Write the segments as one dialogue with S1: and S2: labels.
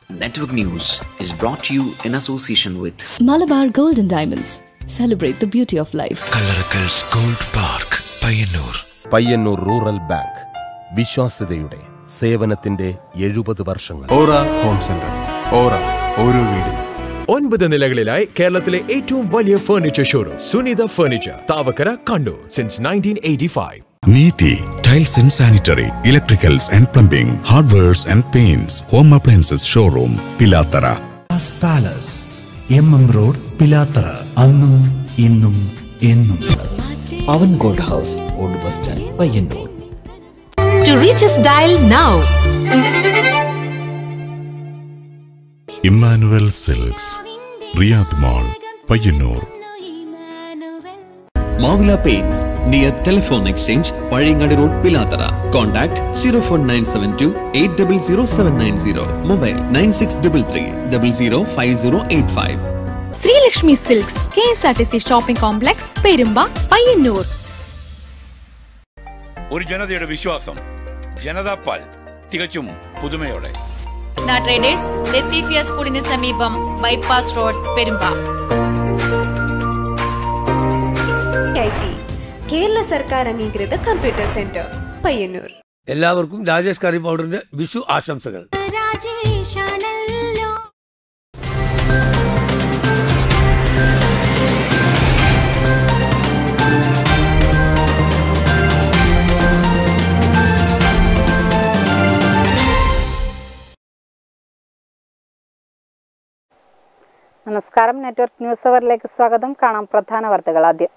S1: Network News is brought to you in association with
S2: Malabar Gold and Diamonds. Celebrate the beauty of life.
S3: Kallarakkals gold park Payyannur
S4: Payyannur rural bank വിശ്വാസ്യതയുടെ സേവനത്തിന്റെ എഴുപത് വർഷങ്ങൾ
S5: ഓറ home centre ഓറ ഓരോ വീടും
S6: ഒൻപത് നിലകളിലായി കേരളത്തിലെ ഏറ്റവും വലിയ furniture showroom Sunitha furniture Thavakkara Kannur since nineteen eighty five
S7: Neethi tiles and sanitary electricals and plumbing hardwares and paints home appliances showroom Pilathara
S8: palace M M road Pilathara അന്നും ഇന്നും എന്നും
S1: Pavan Gold House, Old Bus Stand, Payyannur.
S9: To reach us, dial now.
S7: Immanuel silks Riyadh mall Payyannur
S10: Mavila Paints near Telephone Exchange, Pazhingadi Road, Pilatara. Contact 04972 800790. Mobile 9633 005085.
S9: Sreelakshmi silks K S R T C shopping complex Perumba Payyannur
S3: ഒരു ജനതയുടെ വിശ്വാസം ജനതാ പാൽ തികച്ചും പുതുമയോടെ
S9: traders Latheefiya സ്കൂളിന് സമീപം bypass road Perumba
S11: Kerala സർക്കാർ അംഗീകൃത computer centre Payyanur
S12: എല്ലാവർക്കും രാജേഷ് കറി പൗഡറിന്റെ വിഷു ആശംസകൾ
S13: നമസ്കാരം നെറ്റ്വർക്ക് ന്യൂസ് അവറിലേക്ക് സ്വാഗതം കാണാം പ്രധാന വാർത്തകൾ ആദ്യം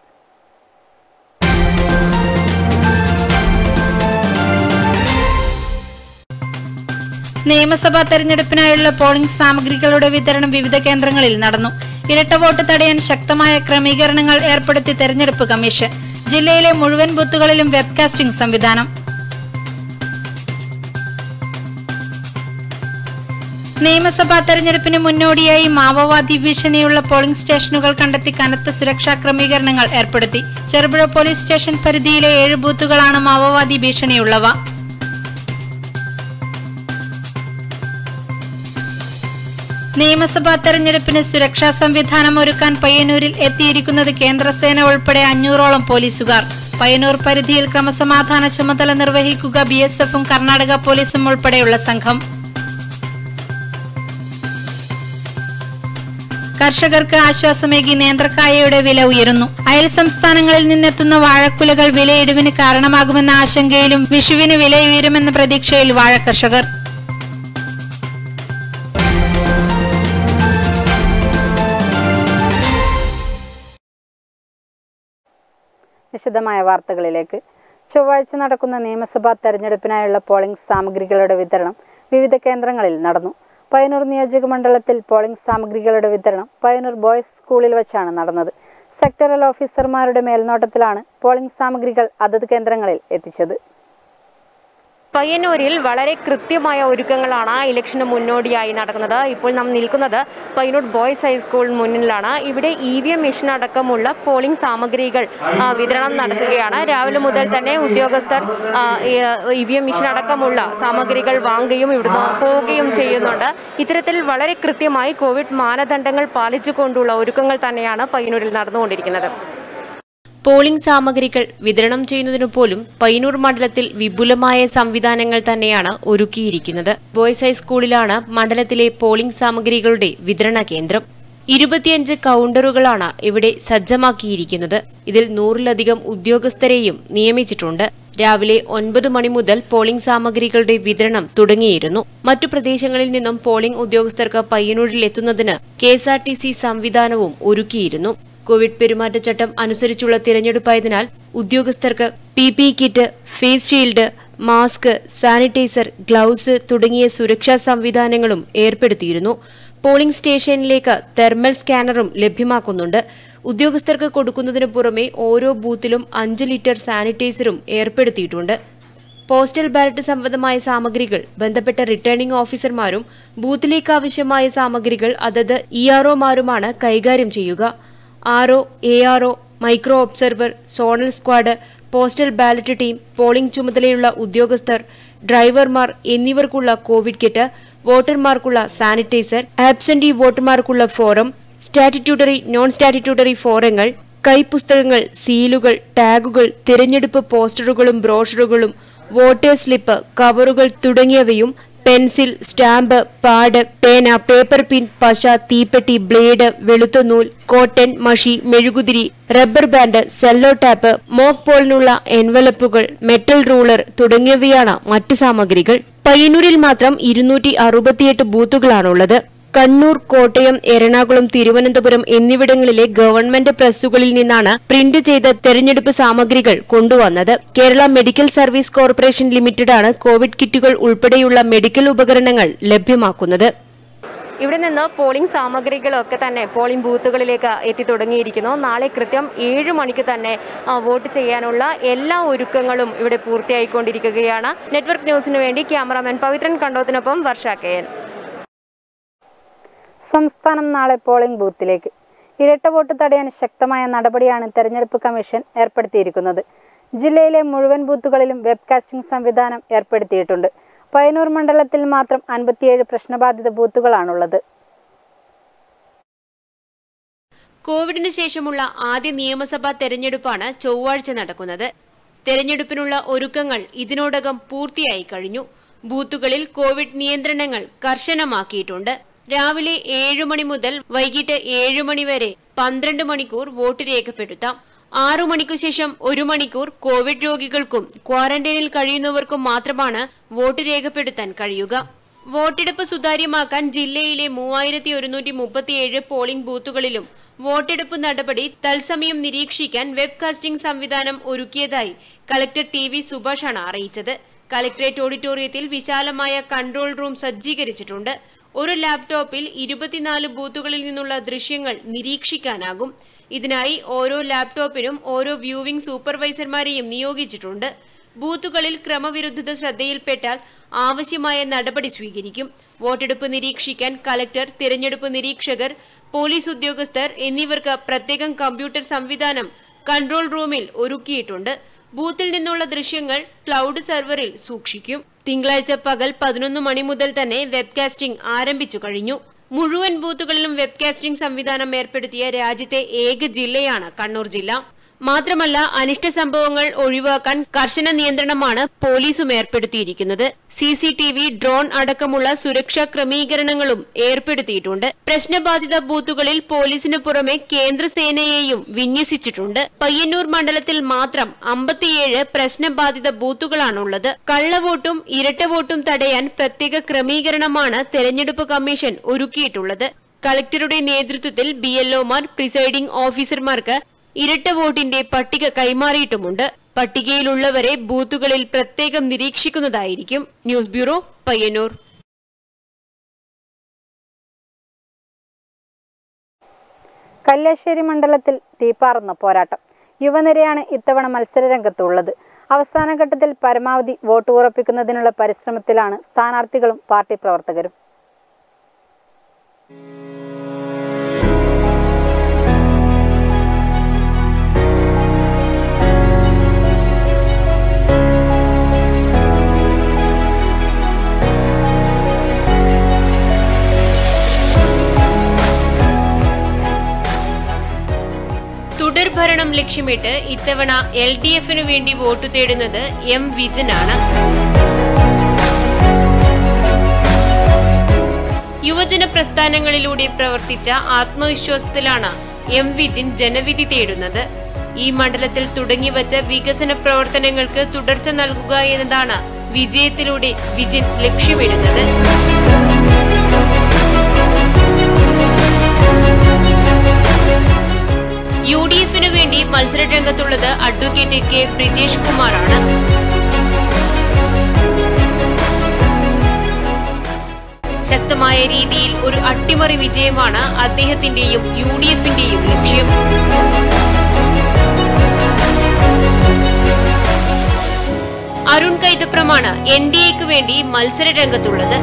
S13: നിയമസഭാ തെരഞ്ഞെടുപ്പിനായുള്ള പോളിംഗ് സാമഗ്രികളുടെ വിതരണം വിവിധ കേന്ദ്രങ്ങളിൽ നടന്നു ഇരട്ട വോട്ട് തടയാൻ ശക്തമായ ക്രമീകരണങ്ങൾ ഏർപ്പെടുത്തി തെരഞ്ഞെടുപ്പ് കമ്മീഷൻ ജില്ലയിലെ മുഴുവൻ ബൂത്തുകളിലും വെബ്കാസ്റ്റിംഗ് സംവിധാനം നിയമസഭാ തെരഞ്ഞെടുപ്പിന് മുന്നോടിയായി മാവോവാദി ഭീഷണിയുള്ള പോളിംഗ് സ്റ്റേഷനുകൾ കണ്ടെത്തി കനത്ത സുരക്ഷാ ക്രമീകരണങ്ങൾ ഏർപ്പെടുത്തി ചെറുപുഴ പോലീസ് സ്റ്റേഷൻ പരിധിയിലെ ഏഴ് ബൂത്തുകളാണ് മാവോവാദി ഭീഷണിയുള്ളവ നിയമസഭാ തെരഞ്ഞെടുപ്പിന് സുരക്ഷാ സംവിധാനം ഒരുക്കാൻ പയ്യന്നൂരിൽ എത്തിയിരിക്കുന്നത് കേന്ദ്രസേന ഉൾപ്പെടെ അഞ്ഞൂറോളം പോലീസുകാർ പയ്യന്നൂർ പരിധിയിൽ ക്രമസമാധാന ചുമതല നിർവഹിക്കുക ബി എസ് എഫും കർണാടക പോലീസും ഉൾപ്പെടെയുള്ള സംഘം കർഷകർക്ക് ആശ്വാസമേകി നേന്ത്രക്കായയുടെ വില ഉയരുന്നു അയൽ സംസ്ഥാനങ്ങളിൽ നിന്നെത്തുന്ന വാഴക്കുലകൾ വിലയിടിവിന് കാരണമാകുമെന്ന ആശങ്കയിലും വിഷുവിന് വില ഉയരുമെന്ന പ്രതീക്ഷയിൽ വാഴ കർഷകർ വിശദമായ വാർത്തകളിലേക്ക് ചൊവ്വാഴ്ച നടക്കുന്ന നിയമസഭാ തെരഞ്ഞെടുപ്പിനായുള്ള പോളിംഗ് സാമഗ്രികളുടെ വിതരണം വിവിധ കേന്ദ്രങ്ങളിൽ നടന്നു പയ്യന്നൂർ നിയോജക മണ്ഡലത്തിൽ പോളിംഗ് സാമഗ്രികളുടെ വിതരണം പയ്യന്നൂർ ബോയ്സ് സ്കൂളിൽ വെച്ചാണ് നടന്നത് സെക്ടറൽ ഓഫീസർമാരുടെ മേൽനോട്ടത്തിലാണ് പോളിംഗ് സാമഗ്രികൾ അതത് കേന്ദ്രങ്ങളിൽ എത്തിച്ചത്
S14: പയ്യന്നൂരിൽ വളരെ കൃത്യമായ ഒരുക്കങ്ങളാണ് ഇലക്ഷന് മുന്നോടിയായി നടക്കുന്നത് ഇപ്പോൾ നാം നിൽക്കുന്നത് പയ്യന്നൂർ ബോയ്സ് ഹൈസ്കൂൾ മുന്നിലാണ് ഇവിടെ ഇ വി എം മെഷീൻ അടക്കമുള്ള പോളിംഗ് സാമഗ്രികൾ ആ, വിതരണം നടക്കുകയാണ് രാവിലെ മുതൽ തന്നെ ഉദ്യോഗസ്ഥർ ഇ വി എം മെഷീൻ അടക്കമുള്ള സാമഗ്രികൾ വാങ്ങുകയും ഇവിടുന്ന് പോവുകയും ചെയ്യുന്നുണ്ട് ഇത്തരത്തിൽ വളരെ കൃത്യമായി കോവിഡ് മാനദണ്ഡങ്ങൾ പാലിച്ചുകൊണ്ടുള്ള ഒരുക്കങ്ങൾ തന്നെയാണ് പയ്യന്നൂരിൽ നടന്നുകൊണ്ടിരിക്കുന്നത്
S15: പോളിംഗ് സാമഗ്രികൾ വിതരണം ചെയ്യുന്നതിനു പോലും പയ്യന്നൂർ മണ്ഡലത്തിൽ വിപുലമായ സംവിധാനങ്ങൾ തന്നെയാണ് ഒരുക്കിയിരിക്കുന്നത് ബോയ്സ് ഹൈസ്കൂളിലാണ് മണ്ഡലത്തിലെ പോളിംഗ് സാമഗ്രികളുടെ വിതരണ കേന്ദ്രം ഇരുപത്തിയഞ്ച് കൗണ്ടറുകളാണ് ഇവിടെ സജ്ജമാക്കിയിരിക്കുന്നത് ഇതിൽ നൂറിലധികം ഉദ്യോഗസ്ഥരെയും നിയമിച്ചിട്ടുണ്ട് രാവിലെ ഒൻപത് മണി മുതൽ പോളിംഗ് സാമഗ്രികളുടെ വിതരണം തുടങ്ങിയിരുന്നു മറ്റു പ്രദേശങ്ങളിൽ നിന്നും പോളിംഗ് ഉദ്യോഗസ്ഥർക്ക് പയ്യന്നൂരിൽ എത്തുന്നതിന് K S R T C സംവിധാനവും ഒരുക്കിയിരുന്നു കോവിഡ് പെരുമാറ്റച്ചട്ടം അനുസരിച്ചുള്ള തിരഞ്ഞെടുപ്പായതിനാൽ ഉദ്യോഗസ്ഥർക്ക് P P kit face shield mask sanitizer gloves തുടങ്ങിയ സുരക്ഷാ സംവിധാനങ്ങളും ഏർപ്പെടുത്തിയിരുന്നു പോളിംഗ് സ്റ്റേഷനിലേക്ക് തെർമൽ സ്കാനറും ലഭ്യമാക്കുന്നുണ്ട് ഉദ്യോഗസ്ഥർക്ക് കൊടുക്കുന്നതിനു പുറമെ ഓരോ ബൂത്തിലും അഞ്ച് ലിറ്റർ സാനിറ്റൈസറും ഏർപ്പെടുത്തിയിട്ടുണ്ട് പോസ്റ്റൽ ബാലറ്റ് സംബന്ധമായ സാമഗ്രികൾ ബന്ധപ്പെട്ട റിട്ടേണിംഗ് ഓഫീസർമാരും ബൂത്തിലേക്ക് ആവശ്യമായ സാമഗ്രികൾ അതത് ഇ ആർഒമാരുമാണ് കൈകാര്യം ചെയ്യുക R O A R O micro observer zonal squad postal ballot team polling ചുമതലയുള്ള ഉദ്യോഗസ്ഥർ ഡ്രൈവർമാർ എന്നിവർക്കുള്ള കോവിഡ് കിറ്റ് വോട്ടർമാർക്കുള്ള സാനിറ്റൈസർ ആബ്സെന്റി വോട്ടർമാർക്കുള്ള ഫോറം സ്റ്റാറ്റിറ്റ്യൂട്ടറി നോൺ സ്റ്റാറ്റിറ്റ്യൂട്ടറി ഫോറങ്ങൾ കൈപ്പുസ്തകങ്ങൾ സീലുകൾ ടാഗുകൾ തിരഞ്ഞെടുപ്പ് പോസ്റ്ററുകളും ബ്രോഷറുകളും വോട്ടേഴ്സ് സ്ലിപ്പ് കവറുകൾ തുടങ്ങിയവയും പെൻസിൽ സ്റ്റാമ്പ് പാഡ് പേന പേപ്പർ പിൻ പശ തീപ്പെട്ടി ബ്ലേഡ് വെളുത്ത നൂൽ കോട്ടൺ മഷി മെഴുകുതിരി rubber band cello tape mock പോളിനുള്ള എൻവലപ്പുകൾ മെറ്റൽ റൂളർ തുടങ്ങിയവയാണ് മറ്റ് സാമഗ്രികൾ പയ്യന്നൂരിൽ മാത്രം ഇരുന്നൂറ്റി അറുപത്തിയെട്ട് ബൂത്തുകളാണുള്ളത് കണ്ണൂർ കോട്ടയം എറണാകുളം തിരുവനന്തപുരം എന്നിവിടങ്ങളിലെ ഗവൺമെന്റ് പ്രസ്സുകളിൽ നിന്നാണ് പ്രിന്റ് ചെയ്ത തെരഞ്ഞെടുപ്പ് സാമഗ്രികൾ കൊണ്ടുവന്നത് കേരള മെഡിക്കൽ സർവീസ് കോർപ്പറേഷൻ ലിമിറ്റഡാണ് കോവിഡ് കിറ്റുകൾ ഉൾപ്പെടെയുള്ള മെഡിക്കൽ ഉപകരണങ്ങൾ ലഭ്യമാക്കുന്നത്
S14: ഇവിടെ നിന്ന് പോളിംഗ് സാമഗ്രികളൊക്കെ തന്നെ പോളിംഗ് ബൂത്തുകളിലേക്ക് എത്തി തുടങ്ങിയിരിക്കുന്നു നാളെ കൃത്യം ഏഴ് മണിക്ക് തന്നെ ആ, വോട്ട് ചെയ്യാനുള്ള എല്ലാ ഒരുക്കങ്ങളും ഇവിടെ പൂർത്തിയായിക്കൊണ്ടിരിക്കുകയാണ് നെറ്റ്വർക്ക് ന്യൂസിന് വേണ്ടി ക്യാമറാമാൻ പവിത്രൻ കണ്ടോത്തിനൊപ്പം വർഷ കെ എൻ
S13: സംസ്ഥാനം നാളെ പോളിംഗ് ബൂത്തിലേക്ക് ഇരട്ട വോട്ട് തടയാൻ ശക്തമായ നടപടിയാണ് തെരഞ്ഞെടുപ്പ് കമ്മീഷൻ ഏർപ്പെടുത്തിയിരിക്കുന്നത് ജില്ലയിലെ മുഴുവൻ ബൂത്തുകളിലും വെബ്കാസ്റ്റിംഗ് സംവിധാനം ഏർപ്പെടുത്തിയിട്ടുണ്ട് പയ്യന്നൂർ മണ്ഡലത്തിൽ മാത്രം അൻപത്തിയേഴ് പ്രശ്നബാധിത ബൂത്തുകളാണുള്ളത്
S15: കോവിഡിന് ശേഷമുള്ള ആദ്യ നിയമസഭാ തെരഞ്ഞെടുപ്പാണ് ചൊവ്വാഴ്ച നടക്കുന്നത് തെരഞ്ഞെടുപ്പിനുള്ള ഒരുക്കങ്ങൾ ഇതിനോടകം പൂർത്തിയായി കഴിഞ്ഞു ബൂത്തുകളിൽ കോവിഡ് നിയന്ത്രണങ്ങൾ കർശനമാക്കിയിട്ടുണ്ട് രാവിലെ ഏഴു മണി മുതൽ വൈകിട്ട് ഏഴു മണി വരെ പന്ത്രണ്ട് മണിക്കൂർ വോട്ട് രേഖപ്പെടുത്താം ആറു മണിക്കു ശേഷം ഒരു മണിക്കൂർ കോവിഡ് രോഗികൾക്കും ക്വാറന്റൈനിൽ കഴിയുന്നവർക്കും മാത്രമാണ് വോട്ട് രേഖപ്പെടുത്താൻ കഴിയുക വോട്ടെടുപ്പ് സുതാര്യമാക്കാൻ ജില്ലയിലെ മൂവായിരത്തി ഒരുന്നൂറ്റി മുപ്പത്തിയേഴ് പോളിംഗ് ബൂത്തുകളിലും വോട്ടെടുപ്പ് നടപടി തത്സമയം നിരീക്ഷിക്കാൻ വെബ്കാസ്റ്റിംഗ് സംവിധാനം ഒരുക്കിയതായി കളക്ടർ ടി വി സുഭാഷാണ് അറിയിച്ചത് കളക്ടറേറ്റ് ഓഡിറ്റോറിയത്തിൽ വിശാലമായ കൺട്രോൾ റൂം സജ്ജീകരിച്ചിട്ടുണ്ട് ഒരു ലാപ്ടോപ്പിൽ ഇരുപത്തിനാല് ബൂത്തുകളിൽ നിന്നുള്ള ദൃശ്യങ്ങൾ നിരീക്ഷിക്കാനാകും ഇതിനായി ഓരോ ലാപ്ടോപ്പിനും ഓരോ വ്യൂവിംഗ് സൂപ്പർവൈസർമാരെയും നിയോഗിച്ചിട്ടുണ്ട് ബൂത്തുകളിൽ ക്രമവിരുദ്ധത ശ്രദ്ധയിൽപ്പെട്ടാൽ ആവശ്യമായ നടപടി സ്വീകരിക്കും വോട്ടെടുപ്പ് നിരീക്ഷിക്കാൻ കലക്ടർ തിരഞ്ഞെടുപ്പ് നിരീക്ഷകർ പോലീസ് ഉദ്യോഗസ്ഥർ എന്നിവർക്ക് പ്രത്യേകം കമ്പ്യൂട്ടർ സംവിധാനം കൺട്രോൾ റൂമിൽ ഒരുക്കിയിട്ടുണ്ട് ബൂത്തിൽ നിന്നുള്ള ദൃശ്യങ്ങൾ ക്ലൗഡ് സെർവറിൽ സൂക്ഷിക്കും തിങ്കളാഴ്ച പകൽ പതിനൊന്ന് മണി മുതൽ തന്നെ വെബ്കാസ്റ്റിംഗ് ആരംഭിച്ചു കഴിഞ്ഞു മുഴുവൻ ബൂത്തുകളിലും വെബ്കാസ്റ്റിംഗ് സംവിധാനം ഏർപ്പെടുത്തിയ രാജ്യത്തെ ഏക ജില്ലയാണ് കണ്ണൂർ ജില്ല മാത്രമല്ല അനിഷ്ട സംഭവങ്ങൾ ഒഴിവാക്കാൻ കർശന നിയന്ത്രണമാണ് പോലീസും ഏർപ്പെടുത്തിയിരിക്കുന്നത് C C T V drone അടക്കമുള്ള സുരക്ഷാ ക്രമീകരണങ്ങളും ഏർപ്പെടുത്തിയിട്ടുണ്ട് പ്രശ്നബാധിത ബൂത്തുകളിൽ പോലീസിന് പുറമെ കേന്ദ്രസേനയെയും വിന്യസിച്ചിട്ടുണ്ട് പയ്യന്നൂർ മണ്ഡലത്തിൽ മാത്രം അമ്പത്തിയേഴ് പ്രശ്നബാധിത ബൂത്തുകളാണുള്ളത് കള്ളവോട്ടും ഇരട്ട വോട്ടും തടയാൻ പ്രത്യേക ക്രമീകരണമാണ് തെരഞ്ഞെടുപ്പ് കമ്മീഷൻ ഒരുക്കിയിട്ടുള്ളത് കളക്ടറുടെ നേതൃത്വത്തിൽ ബി എൽഒമാർ പ്രിസൈഡിംഗ് ഓഫീസർമാർക്ക് ഇരട്ട വോട്ടിന്റെ പട്ടിക കൈമാറിയിട്ടുമുണ്ട് പട്ടികയിലുള്ളവരെ ബൂത്തുകളിൽ പ്രത്യേകം നിരീക്ഷിക്കുന്നതായിരിക്കും ന്യൂസ് ബ്യൂറോ പയ്യന്നൂർ
S13: കല്യാശ്ശേരി മണ്ഡലത്തിൽ തീപ്പാറുന്ന പോരാട്ടം യുവനിരയാണ് ഇത്തവണ മത്സരരംഗത്തുള്ളത് അവസാന ഘട്ടത്തിൽ പരമാവധി വോട്ട് ഉറപ്പിക്കുന്നതിനുള്ള പരിശ്രമത്തിലാണ് സ്ഥാനാർത്ഥികളും പാർട്ടി പ്രവർത്തകരും
S15: തുടർഭരണം ലക്ഷ്യമിട്ട് ഇത്തവണ എൽ ഡി എഫിനു വേണ്ടി വോട്ടു തേടുന്നത് എം വിജനാണ് യുവജന പ്രസ്ഥാനങ്ങളിലൂടെ പ്രവർത്തിച്ച ആത്മവിശ്വാസത്തിലാണ് എം വിജിൻ ജനവിധി തേടുന്നത് ഈ മണ്ഡലത്തിൽ തുടങ്ങിവച്ച വികസന പ്രവർത്തനങ്ങൾക്ക് തുടർച്ച നൽകുക എന്നതാണ് വിജയത്തിലൂടെ വിജിൻ ലക്ഷ്യമിടുന്നത് യു ഡി എഫിനു വേണ്ടി മത്സരരംഗത്തുള്ളത് അഡ്വക്കേറ്റ് കെ ബ്രിജേഷ് കുമാറാണ് ശക്തമായ രീതിയിൽ ഒരു അട്ടിമറി വിജയമാണ് അദ്ദേഹത്തിന്റെയും യു ഡി എഫിന്റെയും ലക്ഷ്യം അരുൺ കൈതപ്രമാണ് എൻ ഡി എക്ക് വേണ്ടി മത്സര രംഗത്തുള്ളത്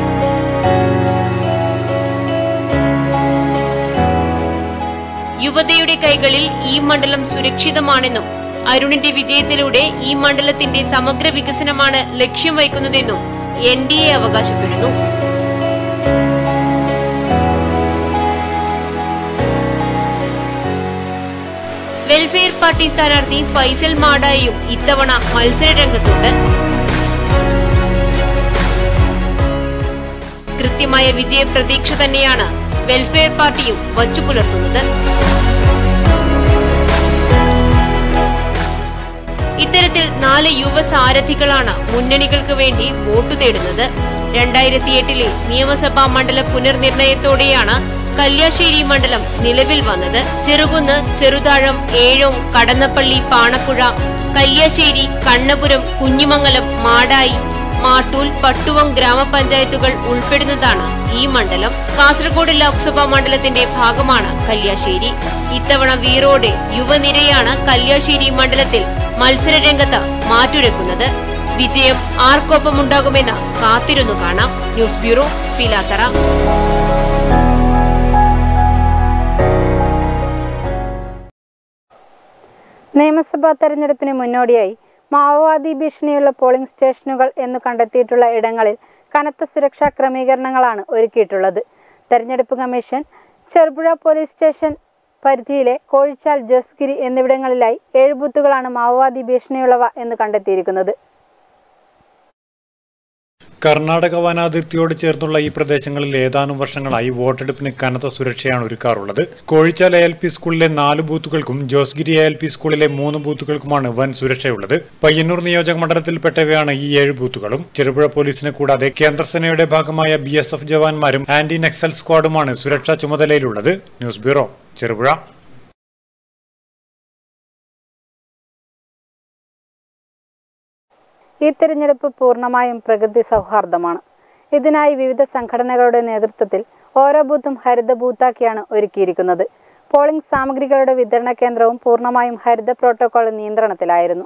S15: യുവതയുടെ കൈകളിൽ ഈ മണ്ഡലം സുരക്ഷിതമാണെന്നും അരുണിന്റെ വിജയത്തിലൂടെ ഈ മണ്ഡലത്തിന്റെ സമഗ്ര വികസനമാണ് ലക്ഷ്യം വയ്ക്കുന്നതെന്നും എൻ ഡി എ അവകാശപ്പെടുന്നു വെൽഫെയർ പാർട്ടി സ്ഥാനാർത്ഥി ഫൈസൽ മാടായും ഇത്തവണ മത്സര രംഗത്തുണ്ട് കൃത്യമായ വിജയ പ്രതീക്ഷ തന്നെയാണ് വെൽഫെയർ പാർട്ടിയും വച്ചു പുലർത്തുന്നത് ഇത്തരത്തിൽ നാല് യുവ സാരഥികളാണ് മുന്നണികൾക്ക് വേണ്ടി വോട്ടു തേടുന്നത് രണ്ടായിരത്തി എട്ടിലെ നിയമസഭാ മണ്ഡല പുനർനിർണയത്തോടെയാണ് കല്യാശ്ശേരി മണ്ഡലം നിലവിൽ വന്നത് ചെറുകുന്ന് ചെറുതാഴം ഏഴോം കടന്നപ്പള്ളി പാണപ്പുഴ കല്യാശ്ശേരി കണ്ണപുരം കുഞ്ഞിമംഗലം മാടായി മാട്ടൂൽ പട്ടുവം ഗ്രാമപഞ്ചായത്തുകൾ ഉൾപ്പെടുന്നതാണ് ഈ മണ്ഡലം കാസർഗോഡ് ലോക്സഭാ മണ്ഡലത്തിന്റെ ഭാഗമാണ് കല്യാശ്ശേരി ഇത്തവണ വീറോടെ യുവനിരയാണ് കല്യാശ്ശേരി മണ്ഡലത്തിൽ മത്സരരംഗത്ത് മാറ്റുരക്കുന്നത് വിജയം ആർക്കൊപ്പമുണ്ടാകുമെന്ന് കാത്തിരുന്നു കാണാം ന്യൂസ് ബ്യൂറോ പിലാത്തറ
S13: നിയമസഭാ തെരഞ്ഞെടുപ്പിന് മുന്നോടിയായി മാവോവാദി ഭീഷണിയുള്ള പോളിംഗ് സ്റ്റേഷനുകൾ എന്ന് കണ്ടെത്തിയിട്ടുള്ള ഇടങ്ങളിൽ കനത്ത സുരക്ഷാ ക്രമീകരണങ്ങളാണ് ഒരുക്കിയിട്ടുള്ളത് തെരഞ്ഞെടുപ്പ് കമ്മീഷൻ ചെറുപുഴ പോലീസ് സ്റ്റേഷൻ പരിധിയിലെ കോഴിച്ചാൽ ജോസ്ഗിരി എന്നിവിടങ്ങളിലായി ഏഴ് ബൂത്തുകളാണ് മാവോവാദി ഭീഷണിയുള്ളവ എന്ന് കണ്ടെത്തിയിരിക്കുന്നത്
S16: കർണാടക വനാതിർത്തിയോട് ചേർന്നുള്ള ഈ പ്രദേശങ്ങളിൽ ഏതാനും വർഷങ്ങളായി വോട്ടെടുപ്പിന് കനത്ത സുരക്ഷയാണ് ഒരുക്കാറുള്ളത് കോഴിച്ചാൽ എ എൽ പി സ്കൂളിലെ നാല് ബൂത്തുകൾക്കും ജോസ്ഗിരി എ എൽ പി സ്കൂളിലെ മൂന്ന് ബൂത്തുകൾക്കുമാണ് വൻ സുരക്ഷയുള്ളത് പയ്യന്നൂർ നിയോജക മണ്ഡലത്തിൽപ്പെട്ടവയാണ് ഈ ഏഴ് ബൂത്തുകളും ചെറുപുഴ പോലീസിനെ കൂടാതെ കേന്ദ്രസേനയുടെ ഭാഗമായ ബി എസ് എഫ് ജവാന്മാരും ആന്റി നക്സൽ സ്ക്വാഡുമാണ് സുരക്ഷാ ചുമതലയിലുള്ളത് ന്യൂസ് ബ്യൂറോ ചെറുപുഴ
S13: ഈ തിരഞ്ഞെടുപ്പ് പൂർണ്ണമായും പ്രകൃതി സൗഹാർദ്ദമാണ് ഇതിനായി വിവിധ സംഘടനകളുടെ നേതൃത്വത്തിൽ ഓരോ ബൂത്തും ഹരിത ബൂത്താക്കിയാണ് ഒരുക്കിയിരിക്കുന്നത് പോളിംഗ് സാമഗ്രികളുടെ വിതരണ കേന്ദ്രവും പൂർണ്ണമായും ഹരിത പ്രോട്ടോകോൾ നിയന്ത്രണത്തിലായിരുന്നു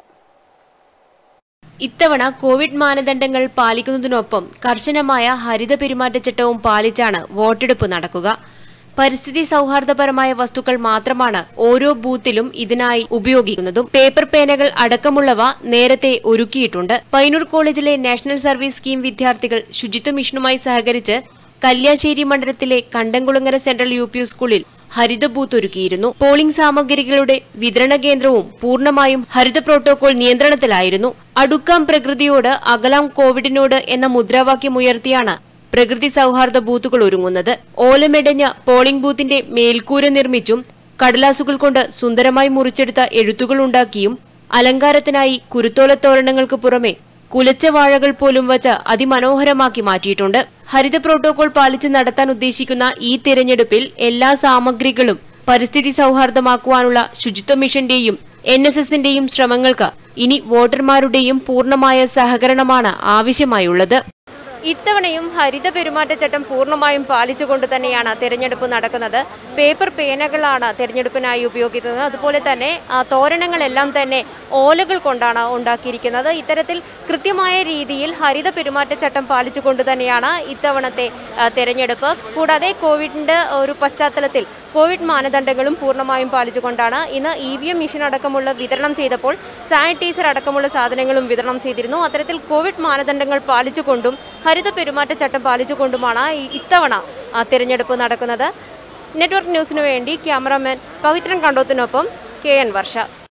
S15: ഇത്തവണ കോവിഡ് മാനദണ്ഡങ്ങൾ പാലിക്കുന്നതിനൊപ്പം കർശനമായ ഹരിത പെരുമാറ്റച്ചട്ടവും പാലിച്ചാണ് വോട്ടെടുപ്പ് നടക്കുക പരിസ്ഥിതി സൗഹാർദ്ദപരമായ വസ്തുക്കൾ മാത്രമാണ് ഓരോ ബൂത്തിലും ഇതിനായി ഉപയോഗിക്കുന്നതും പേപ്പർ പേനകൾ അടക്കമുള്ളവ നേരത്തെ ഒരുക്കിയിട്ടുണ്ട് പൈനൂർ കോളേജിലെ നാഷണൽ സർവീസ് സ്കീം വിദ്യാർത്ഥികൾ ശുചിത്വ മിഷനുമായി സഹകരിച്ച് കല്യാശ്ശേരി മണ്ഡലത്തിലെ കണ്ടംകുളങ്ങര സെൻട്രൽ യു പി സ്കൂളിൽ ഹരിത ബൂത്ത് ഒരുക്കിയിരുന്നു പോളിംഗ് സാമഗ്രികളുടെ വിതരണ കേന്ദ്രവും പൂർണ്ണമായും ഹരിത പ്രോട്ടോകോൾ നിയന്ത്രണത്തിലായിരുന്നു അടുക്കാം പ്രകൃതിയോട് അകലാം കോവിഡിനോട് എന്ന മുദ്രാവാക്യം ഉയർത്തിയാണ് പ്രകൃതി സൗഹാർദ്ദ ബൂത്തുകൾ ഒരുങ്ങുന്നത് ഓലമെടഞ്ഞ പോളിംഗ് ബൂത്തിന്റെ മേൽക്കൂര നിർമ്മിച്ചും കടലാസുകൾ കൊണ്ട് സുന്ദരമായി മുറിച്ചെടുത്ത എഴുത്തുകൾ ഉണ്ടാക്കിയും അലങ്കാരത്തിനായി കുരുത്തോലത്തോരണങ്ങൾക്ക് പുറമെ കുലച്ച വാഴകൾ പോലും വച്ച് അതിമനോഹരമാക്കി മാറ്റിയിട്ടുണ്ട് ഹരിത പ്രോട്ടോകോൾ പാലിച്ച് നടത്താൻ ഉദ്ദേശിക്കുന്ന ഈ തിരഞ്ഞെടുപ്പിൽ എല്ലാ സാമഗ്രികളും പരിസ്ഥിതി സൗഹാർദ്ദമാക്കുവാനുള്ള ശുചിത്വ മിഷന്റെയും എൻ എസ് എസിന്റെയും ശ്രമങ്ങൾക്ക് ഇനി വോട്ടർമാരുടെയും പൂർണ്ണമായ സഹകരണമാണ് ആവശ്യമായുള്ളത് ഇത്തവണയും ഹരിത പെരുമാറ്റച്ചട്ടം പൂർണ്ണമായും പാലിച്ചുകൊണ്ട് തന്നെയാണ് തെരഞ്ഞെടുപ്പ് നടക്കുന്നത് പേപ്പർ പേനകളാണ് തെരഞ്ഞെടുപ്പിനായി ഉപയോഗിക്കുന്നത് അതുപോലെ തന്നെ ആ, തോരണങ്ങളെല്ലാം തന്നെ ഓലകൾ കൊണ്ടാണ് ഉണ്ടാക്കിയിരിക്കുന്നത് ഇത്തരത്തിൽ കൃത്യമായ രീതിയിൽ ഹരിത പെരുമാറ്റച്ചട്ടം പാലിച്ചുകൊണ്ട് തന്നെയാണ് ഇത്തവണത്തെ ആ, തെരഞ്ഞെടുപ്പ് കൂടാതെ കോവിഡിന്റെ ഒരു പശ്ചാത്തലത്തിൽ കോവിഡ് മാനദണ്ഡങ്ങളും പൂർണ്ണമായും പാലിച്ചുകൊണ്ടാണ് ഇന്ന് ഇ വി എം മെഷീൻ അടക്കമുള്ള വിതരണം ചെയ്തപ്പോൾ സാനിറ്റൈസർ അടക്കമുള്ള സാധനങ്ങളും വിതരണം ചെയ്തിരുന്നു അത്തരത്തിൽ കോവിഡ് മാനദണ്ഡങ്ങൾ പാലിച്ചുകൊണ്ടും ഹരിത പെരുമാറ്റച്ചട്ടം പാലിച്ചുകൊണ്ടുമാണ് ഈ ഇത്തവണ ആ, തിരഞ്ഞെടുപ്പ് നടക്കുന്നത് നെറ്റ്വർക്ക് ന്യൂസിനു വേണ്ടി ക്യാമറാമാൻ പവിത്രൻ കണ്ടോത്തിനൊപ്പം കെ എൻ വർഷ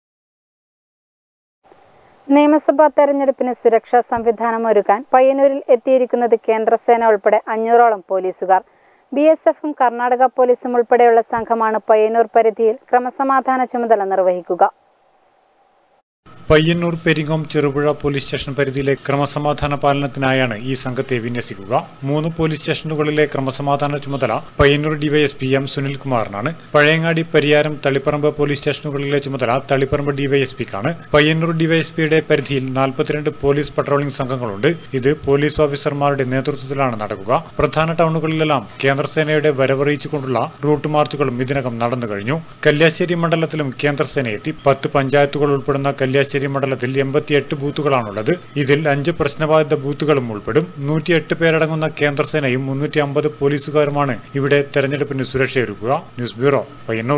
S13: നിയമസഭാ തെരഞ്ഞെടുപ്പിന് സുരക്ഷാ സംവിധാനം ഒരുക്കാൻ പയ്യന്നൂരിൽ എത്തിയിരിക്കുന്നത് കേന്ദ്രസേന ഉൾപ്പെടെ അഞ്ഞൂറോളം പോലീസുകാർ ബി എസ് എഫും കർണാടക പോലീസും ഉൾപ്പെടെയുള്ള സംഘമാണ് പയ്യന്നൂർ പരിധിയിൽ ക്രമസമാധാന ചുമതല നിർവഹിക്കുക
S16: പയ്യന്നൂർ പെരിങ്ങോം ചെറുപുഴ പോലീസ് സ്റ്റേഷൻ പരിധിയിലെ ക്രമസമാധാന പാലനത്തിനായാണ് ഈ സംഘത്തെ വിന്യസിക്കുക മൂന്ന് പോലീസ് സ്റ്റേഷനുകളിലെ ക്രമസമാധാന ചുമതല പയ്യന്നൂർ ഡിവൈഎസ്പി എം സുനിൽകുമാറിനാണ് പഴയങ്ങാടി പരിയാരം തളിപ്പറമ്പ് പോലീസ് സ്റ്റേഷനുകളിലെ ചുമതല തളിപ്പറമ്പ് ഡിവൈഎസ്പിക്കാണ് പയ്യന്നൂർ ഡിവൈഎസ്പിയുടെ പരിധിയിൽ നാൽപ്പത്തിരണ്ട് പോലീസ് പട്രോളിംഗ് സംഘങ്ങളുണ്ട് ഇത് പോലീസ് ഓഫീസർമാരുടെ നേതൃത്വത്തിലാണ് നടക്കുക പ്രധാന ടൗണുകളിലെല്ലാം കേന്ദ്രസേനയുടെ വരവറിയിച്ചുകൊണ്ടുള്ള റൂട്ട് മാർച്ചുകളും ഇതിനകം നടന്നു കഴിഞ്ഞു കല്യാശ്ശേരി മണ്ഡലത്തിലും കേന്ദ്രസേന എത്തി പത്ത് പഞ്ചായത്തുകൾ ഉൾപ്പെടുന്ന കല്യാശ്ശേരി മണ്ഡലത്തിൽ എൺപത്തിയെട്ട് ബൂത്തുകളാണുള്ളത് ഇതിൽ അഞ്ച് പ്രശ്നബാധിത ബൂത്തുകളും ഉൾപ്പെടും നൂറ്റിയെട്ട് പേരടങ്ങുന്ന കേന്ദ്രസേനയും മുന്നൂറ്റി അമ്പത് പോലീസുകാരുമാണ് ഇവിടെ തെരഞ്ഞെടുപ്പിന് സുരക്ഷയൊരുക്കുക ന്യൂസ് ബ്യൂറോ പയ്യന്നൂർ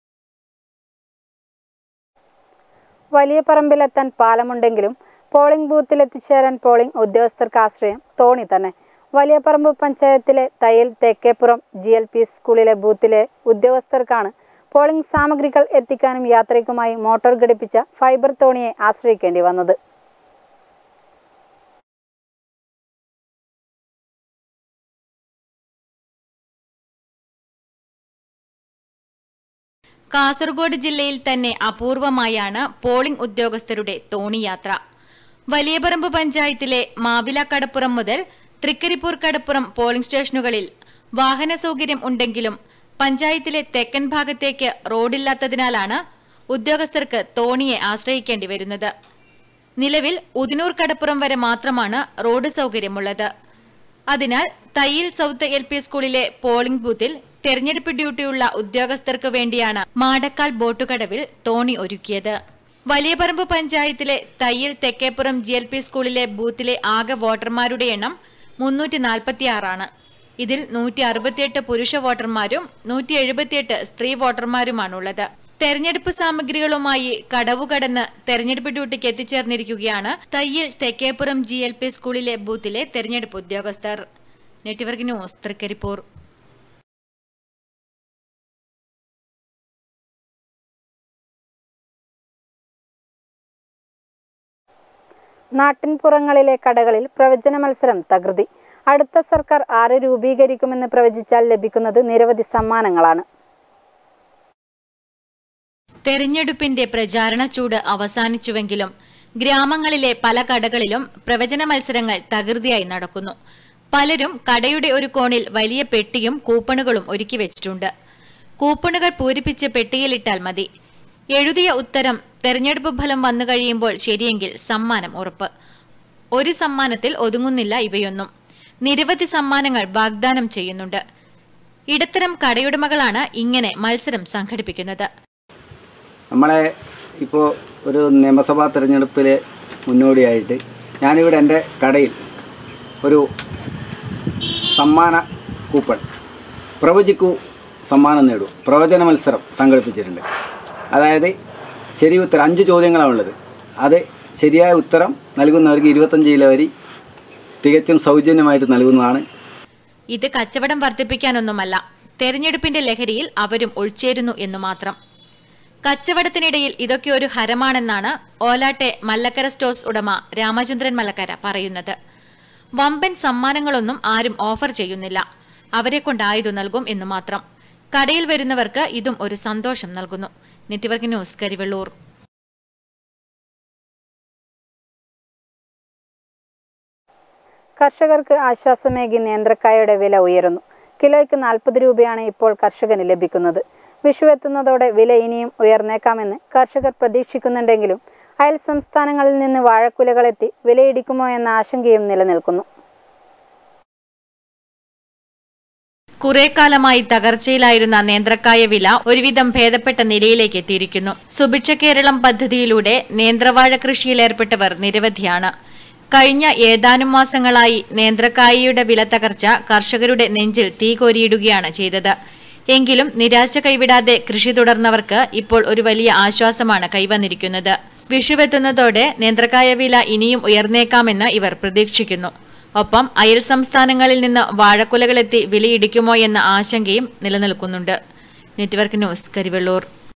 S13: വലിയ പറമ്പിലെത്താൻ പാലമുണ്ടെങ്കിലും പോളിംഗ് ബൂത്തിൽ എത്തിച്ചേരാൻ പോളിംഗ് ഉദ്യോഗസ്ഥർക്ക് ആശ്രയം തോണി തന്നെ വലിയപറമ്പ് പഞ്ചായത്തിലെ തയ്യൽ തേക്കേപ്പുറം ജി എൽ പി സ്കൂളിലെ ബൂത്തിലെ ഉദ്യോഗസ്ഥർക്കാണ് പോളിംഗ് സാമഗ്രികൾ എത്തിക്കാനും യാത്രയ്ക്കുമായി മോട്ടോർ ഘടിപ്പിച്ച ഫൈബർ തോണിയെ ആശ്രയിക്കേണ്ടി വന്നത്
S9: കാസർഗോഡ് ജില്ലയിൽ തന്നെ അപൂർവമായാണ് പോളിംഗ് ഉദ്യോഗസ്ഥരുടെ തോണിയാത്ര വലിയപറമ്പ് പഞ്ചായത്തിലെ മാവില കടപ്പുറം മുതൽ തൃക്കരിപ്പൂർ കടപ്പുറം പോളിംഗ് സ്റ്റേഷനുകളിൽ വാഹന സൗകര്യം ഉണ്ടെങ്കിലും പഞ്ചായത്തിലെ തെക്കൻ ഭാഗത്തേക്ക് റോഡില്ലാത്തതിനാലാണ് ഉദ്യോഗസ്ഥർക്ക് തോണിയെ ആശ്രയിക്കേണ്ടി വരുന്നത് നിലവിൽ ഉദിനൂർ കടപ്പുറം വരെ മാത്രമാണ് റോഡ് സൗകര്യമുള്ളത് അതിനാൽ തയ്യിൽ സൗത്ത് എൽ പി സ്കൂളിലെ പോളിംഗ് ബൂത്തിൽ തെരഞ്ഞെടുപ്പ് ഡ്യൂട്ടിയുള്ള ഉദ്യോഗസ്ഥർക്ക് വേണ്ടിയാണ് മാടക്കാൽ ബോട്ടുകടവിൽ തോണി ഒരുക്കിയത് വലിയപറമ്പ് പഞ്ചായത്തിലെ Thayyil Thekkeppuram G L P സ്കൂളിലെ ബൂത്തിലെ ആകെ വോട്ടർമാരുടെ എണ്ണം മുന്നൂറ്റി നാൽപ്പത്തിയാറാണ് ഇതിൽ നൂറ്റി അറുപത്തിയെട്ട് പുരുഷ വോട്ടർമാരും നൂറ്റി എഴുപത്തിയെട്ട് സ്ത്രീ വോട്ടർമാരുമാണുള്ളത് തെരഞ്ഞെടുപ്പ് സാമഗ്രികളുമായി കടവുകടന്ന് തെരഞ്ഞെടുപ്പ് ഡ്യൂട്ടിക്ക് എത്തിച്ചേർന്നിരിക്കുകയാണ് Thayyil Thekkeppuram G L P സ്കൂളിലെ ബൂത്തിലെ തെരഞ്ഞെടുപ്പ് ഉദ്യോഗസ്ഥർ നെറ്റ്വർക്ക് ന്യൂസ് തൃക്കരിപ്പൂർ
S13: നാട്ടിൻപുറങ്ങളിലെ കടകളിൽ പ്രവചന മത്സരം തകൃതി അടുത്ത സർക്കാർ ആര് രൂപീകരിക്കുമെന്ന് പ്രവചിച്ചാൽ ലഭിക്കുന്നത് നിരവധി സമ്മാനങ്ങളാണ്
S9: തെരഞ്ഞെടുപ്പിന്റെ പ്രചാരണ ചൂട് അവസാനിച്ചുവെങ്കിലും ഗ്രാമങ്ങളിലെ പല കടകളിലും പ്രവചന മത്സരങ്ങൾ തകൃതിയായി നടക്കുന്നു പലരും കടയുടെ ഒരു കോണിൽ വലിയ പെട്ടിയും കൂപ്പണുകളും ഒരുക്കി വെച്ചിട്ടുണ്ട് കൂപ്പണുകൾ പൂരിപ്പിച്ച് പെട്ടിയിലിട്ടാൽ മതി എഴുതിയ ഉത്തരം തെരഞ്ഞെടുപ്പ് ഫലം വന്നു കഴിയുമ്പോൾ ശരിയെങ്കിൽ സമ്മാനം ഉറപ്പ് ഒരു സമ്മാനത്തിൽ ഒതുങ്ങുന്നില്ല ഇവയൊന്നും നിരവധി സമ്മാനങ്ങൾ വാഗ്ദാനം ചെയ്യുന്നുണ്ട് ഇടത്തരം കടയുടമകളാണ് ഇങ്ങനെ മത്സരം സംഘടിപ്പിക്കുന്നത്
S17: നമ്മളെ ഇപ്പോൾ ഒരു നിയമസഭാ തിരഞ്ഞെടുപ്പിൽ മുന്നോടിയായിട്ട് ഞാനിവിടെ എൻ്റെ കടയിൽ ഒരു സമ്മാന കൂപ്പൺ പ്രവചിക്കൂ സമ്മാനം നേടൂ പ്രവചന മത്സരം സംഘടിപ്പിച്ചിട്ടുണ്ട് അതായത് ശരി ഉത്തരം അഞ്ച് ചോദ്യങ്ങളാണ് ഉള്ളത് അത് ശരിയായ ഉത്തരം നൽകുന്നവർക്ക് ഇരുപത്തഞ്ച് കിലോ വരി തികച്ചും സൗജന്യമായിട്ട് നൽകുന്നതാണ്
S9: ഇത് കച്ചവടം വർദ്ധിപ്പിക്കാനൊന്നുമല്ല തെരഞ്ഞെടുപ്പിന്റെ ലഹരിയിൽ അവരും ഉൾച്ചേരുന്നു എന്നു മാത്രം കച്ചവടത്തിനിടയിൽ ഇതൊക്കെ ഒരു ഹരമാണെന്നാണ് ഓലാട്ടെ മല്ലക്കര സ്റ്റോഴ്സ് ഉടമ രാമചന്ദ്രൻ മല്ലക്കര പറയുന്നത് വമ്പൻ സമ്മാനങ്ങളൊന്നും ആരും ഓഫർ ചെയ്യുന്നില്ല അവരെ കൊണ്ടായതു നൽകും എന്നു മാത്രം കടയിൽ വരുന്നവർക്ക് ഇതും ഒരു സന്തോഷം നൽകുന്നു നെറ്റ്വർക്ക് ന്യൂസ് കരിവെള്ളൂർ
S13: കർഷകർക്ക് ആശ്വാസമേകി നേന്ത്രക്കായയുടെ വില ഉയരുന്നു കിലോയ്ക്ക് നാൽപ്പത് രൂപയാണ് ഇപ്പോൾ കർഷകന് ലഭിക്കുന്നത് വിഷു എത്തുന്നതോടെ വില ഇനിയും ഉയർന്നേക്കാമെന്ന് കർഷകർ പ്രതീക്ഷിക്കുന്നുണ്ടെങ്കിലും അയൽ സംസ്ഥാനങ്ങളിൽ നിന്ന് വാഴക്കുലകളെത്തി വിലയിടിക്കുമോ എന്ന ആശങ്കയും നിലനിൽക്കുന്നു
S9: കുറെ കാലമായി തകർച്ചയിലായിരുന്ന നേന്ത്രക്കായ വില ഒരുവിധം ഭേദപ്പെട്ട നിലയിലേക്ക് എത്തിയിരിക്കുന്നു സുഭിക്ഷ കേരളം പദ്ധതിയിലൂടെ നേന്ത്രവാഴ കൃഷിയിൽ ഏർപ്പെട്ടവർ നിരവധിയാണ് കഴിഞ്ഞ ഏതാനും മാസങ്ങളായി നേന്ത്രക്കായയുടെ വില തകർച്ച കർഷകരുടെ നെഞ്ചിൽ തീ കോരിയിടുകയാണ് ചെയ്തത് എങ്കിലും നിരാശ കൈവിടാതെ കൃഷി തുടർന്നവർക്ക് ഇപ്പോൾ ഒരു വലിയ ആശ്വാസമാണ് കൈവന്നിരിക്കുന്നത് വിഷുവെത്തുന്നതോടെ നേന്ത്രക്കായ വില ഇനിയും ഉയർന്നേക്കാമെന്ന് ഇവർ പ്രതീക്ഷിക്കുന്നു ഒപ്പം അയൽ സംസ്ഥാനങ്ങളിൽ നിന്ന് വാഴക്കുലകളെത്തി വിലയിടിക്കുമോ എന്ന ആശങ്കയും നിലനിൽക്കുന്നുണ്ട് നെറ്റ്വർക്ക് ന്യൂസ് കരിവെള്ളൂർ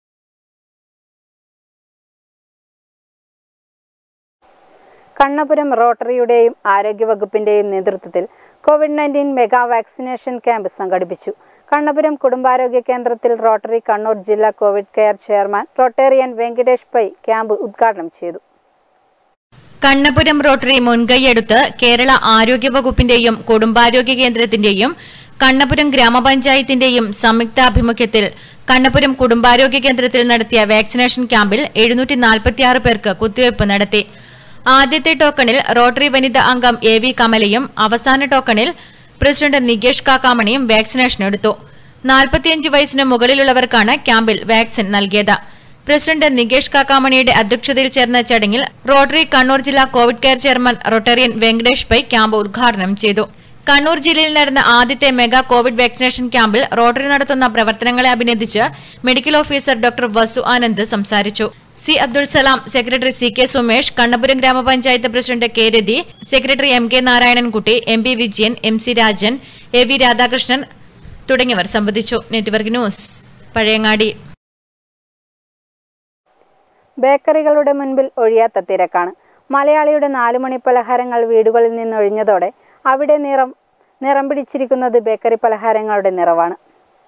S13: കണ്ണപുരം റോട്ടറിയുടെയും ആരോഗ്യവകുപ്പിന്റെയും നേതൃത്വത്തിൽ covid nineteen mega vaccination camp സംഘടിപ്പിച്ചു കണ്ണപുരം കുടുംബാരോഗ്യ കേന്ദ്രത്തിൽ റോട്ടറി കണ്ണൂർ ജില്ലാ covid care chairman rotarian Venkitesh Pai camp ഉദ്ഘാടനം ചെയ്തു
S9: കണ്ണപുരം റോട്ടറി മുൻകൈയെടുത്ത് കേരള ആരോഗ്യവകുപ്പിന്റെയും കുടുംബാരോഗ്യ കേന്ദ്രത്തിന്റെയും കണ്ണപുരം ഗ്രാമപഞ്ചായത്തിന്റെയും സംയുക്താഭിമുഖ്യത്തിൽ കണ്ണപുരം കുടുംബാരോഗ്യ കേന്ദ്രത്തിൽ നടത്തിയ വാക്സിനേഷൻ ക്യാമ്പിൽ എഴുന്നൂറ്റി നാൽപ്പത്തിയാറ് പേർക്ക് കുത്തിവയ്പ് നടത്തി ആദ്യത്തെ ടോക്കണിൽ റോട്ടറി വനിതാ അംഗം എ വി കമലയും അവസാന ടോക്കണിൽ പ്രസിഡന്റ് നികേഷ് കാക്കാമണിയും വാക്സിനേഷൻ എടുത്തു നാൽപ്പത്തിയഞ്ച് വയസ്സിന് മുകളിലുള്ളവർക്കാണ് ക്യാമ്പിൽ വാക്സിൻ നൽകിയത് പ്രസിഡന്റ് നികേഷ് കാക്കാമണിയുടെ അധ്യക്ഷതയിൽ ചേർന്ന ചടങ്ങിൽ റോട്ടറി കണ്ണൂർ ജില്ലാ covid care chairman rotarian Venkatesh Pai camp ഉദ്ഘാടനം ചെയ്തു കണ്ണൂർ ജില്ലയിൽ നടന്ന ആദ്യത്തെ മെഗാ കോവിഡ് വാക്സിനേഷൻ ക്യാമ്പിൽ റോട്ടറി നടത്തുന്ന പ്രവർത്തനങ്ങളെ അഭിനന്ദിച്ച് medical officer doctor Vasu Anand സംസാരിച്ചു C Abdul Salam secretary C K Sumesh Kannapuram ഗ്രാമപഞ്ചായത്ത് president K Rathi secretary M K Narayanankutty M P Vijayan M C Rajan A V Radhakrishnan തുടങ്ങിയവർ സംബന്ധിച്ചു നെറ്റ്വർക്ക് ന്യൂസ് പഴയങ്ങാടി
S13: ബേക്കറികളുടെ മുൻപിൽ ഒഴിയാത്ത തിരക്കാണ് മലയാളിയുടെ നാലുമണി പലഹാരങ്ങൾ വീടുകളിൽ നിന്ന് ഒഴിഞ്ഞതോടെ അവിടെ നിറം നിറം പിടിച്ചിരിക്കുന്നത് ബേക്കറി പലഹാരങ്ങളുടെ നിറവാണ്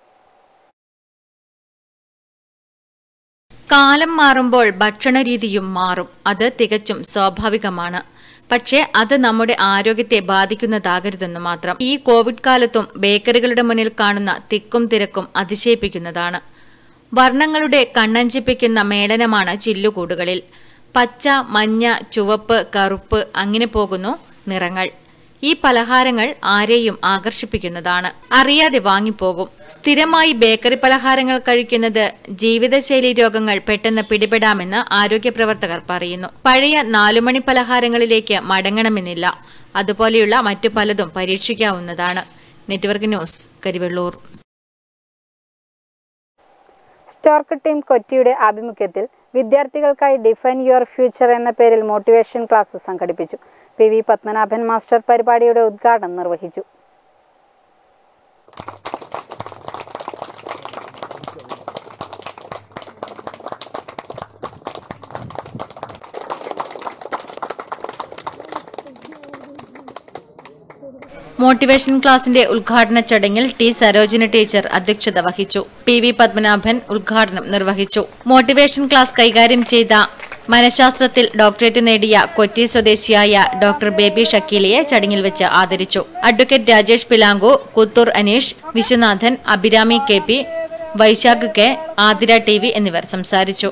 S9: കാലം മാറുമ്പോൾ ഭക്ഷണരീതിയും മാറും അത് തികച്ചും സ്വാഭാവികമാണ് പക്ഷേ അത് നമ്മുടെ ആരോഗ്യത്തെ ബാധിക്കുന്നതാകരുതെന്ന് മാത്രം ഈ കോവിഡ് കാലത്തും ബേക്കറികളുടെ മുന്നിൽ കാണുന്ന തിക്കും തിരക്കും അതിശയിപ്പിക്കുന്നതാണ് വർണ്ണങ്ങളുടെ കണ്ണഞ്ചിപ്പിക്കുന്ന മേളനമാണ് ചില്ലുകൂടുകളിൽ പച്ച മഞ്ഞ ചുവപ്പ് കറുപ്പ് അങ്ങനെ പോകുന്നു നിറങ്ങൾ ഈ പലഹാരങ്ങൾ ആരെയും ആകർഷിപ്പിക്കുന്നതാണ് അറിയാതെ വാങ്ങിപ്പോകും സ്ഥിരമായി ബേക്കറി പലഹാരങ്ങൾ കഴിക്കുന്നത് ജീവിതശൈലി രോഗങ്ങൾ പെട്ടെന്ന് പിടിപെടാമെന്ന് ആരോഗ്യ പ്രവർത്തകർ പറയുന്നു പഴയ നാലുമണി പലഹാരങ്ങളിലേക്ക് മടങ്ങണമെന്നില്ല അതുപോലെയുള്ള മറ്റു പലതും പരീക്ഷിക്കാവുന്നതാണ് network news Karivellur
S13: stork team കൊച്ചിയുടെ ആഭിമുഖ്യത്തിൽ വിദ്യാർത്ഥികൾക്കായി ഡിഫൈൻ യുവർ ഫ്യൂച്ചർ എന്ന പേരിൽ മോട്ടിവേഷൻ ക്ലാസ് സംഘടിപ്പിച്ചു പി വി പത്മനാഭൻ മാസ്റ്റർ പരിപാടിയുടെ ഉദ്ഘാടനം നിർവഹിച്ചു
S9: മോട്ടിവേഷൻ ക്ലാസിന്റെ ഉദ്ഘാടന ചടങ്ങിൽ ടി സരോജിനി ടീച്ചർ അധ്യക്ഷത വഹിച്ചു പി വി പത്മനാഭൻ ഉദ്ഘാടനം നിർവഹിച്ചു മോട്ടിവേഷൻ ക്ലാസ് കൈകാര്യം ചെയ്ത മനഃശാസ്ത്രത്തിൽ ഡോക്ടറേറ്റ് നേടിയ കൊച്ചി സ്വദേശിയായ ഡോക്ടർ ബേബി ഷക്കീലിയെ ചടങ്ങിൽ വെച്ച് ആദരിച്ചു അഡ്വക്കേറ്റ് രാജേഷ് പിലാങ്കു കുത്തൂർ Aneesh Viswanathan Abhirami K P Vaisakh K Athira T V എന്നിവർ സംസാരിച്ചു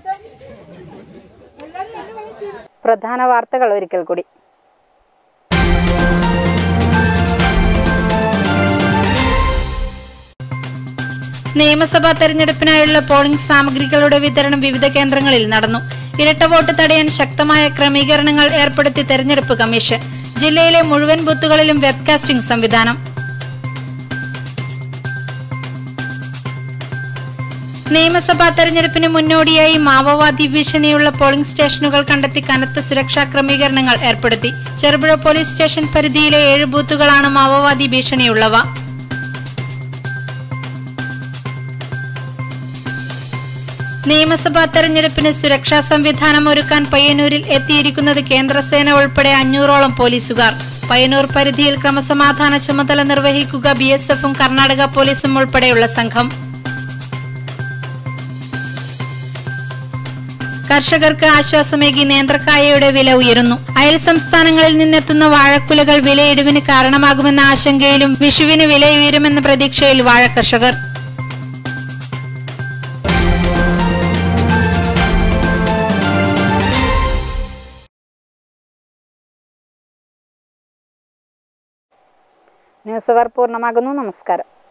S13: പ്രധാന വാർത്തകൾ ഒരിക്കൽ കൂടി നിയമസഭാ തെരഞ്ഞെടുപ്പിനായുള്ള പോളിംഗ് സാമഗ്രികളുടെ വിതരണം വിവിധ കേന്ദ്രങ്ങളിൽ നടന്നു ഇരട്ട വോട്ട് തടയാൻ ശക്തമായ ക്രമീകരണങ്ങൾ ഏർപ്പെടുത്തി തെരഞ്ഞെടുപ്പ് കമ്മീഷൻ ജില്ലയിലെ മുഴുവൻ ബൂത്തുകളിലും വെബ്കാസ്റ്റിംഗ് സംവിധാനം നിയമസഭാ തെരഞ്ഞെടുപ്പിന് മുന്നോടിയായി മാവോവാദി ഭീഷണിയുള്ള പോളിംഗ് സ്റ്റേഷനുകൾ കണ്ടെത്തി കനത്ത സുരക്ഷാ ക്രമീകരണങ്ങൾ ഏർപ്പെടുത്തി ചെറുപുഴ പോലീസ് സ്റ്റേഷൻ പരിധിയിലെ ഏഴ് ബൂത്തുകളാണ് മാവോവാദി ഭീഷണിയുള്ളവ നിയമസഭാ തെരഞ്ഞെടുപ്പിന് സുരക്ഷാ സംവിധാനം ഒരുക്കാൻ പയ്യന്നൂരിൽ എത്തിയിരിക്കുന്നത് കേന്ദ്രസേന ഉൾപ്പെടെ അഞ്ഞൂറോളം പോലീസുകാർ പയ്യന്നൂർ പരിധിയിൽ ക്രമസമാധാന ചുമതല നിർവഹിക്കുക ബി എസ് എഫും കർണാടക പോലീസും ഉൾപ്പെടെയുള്ള സംഘം കർഷകർക്ക് ആശ്വാസമേകി നേന്ത്രക്കായയുടെ വില ഉയരുന്നു അയൽ സംസ്ഥാനങ്ങളിൽ നിന്നെത്തുന്ന വാഴക്കുലകൾ വിലയിടിവിന് കാരണമാകുമെന്ന ആശങ്കയിലും വിഷുവിന് വില ഉയരുമെന്ന പ്രതീക്ഷയിൽ വാഴ കർഷകർ ന്യൂസ് അവർ പൂർണ്ണമാകുന്നു നമസ്കാരം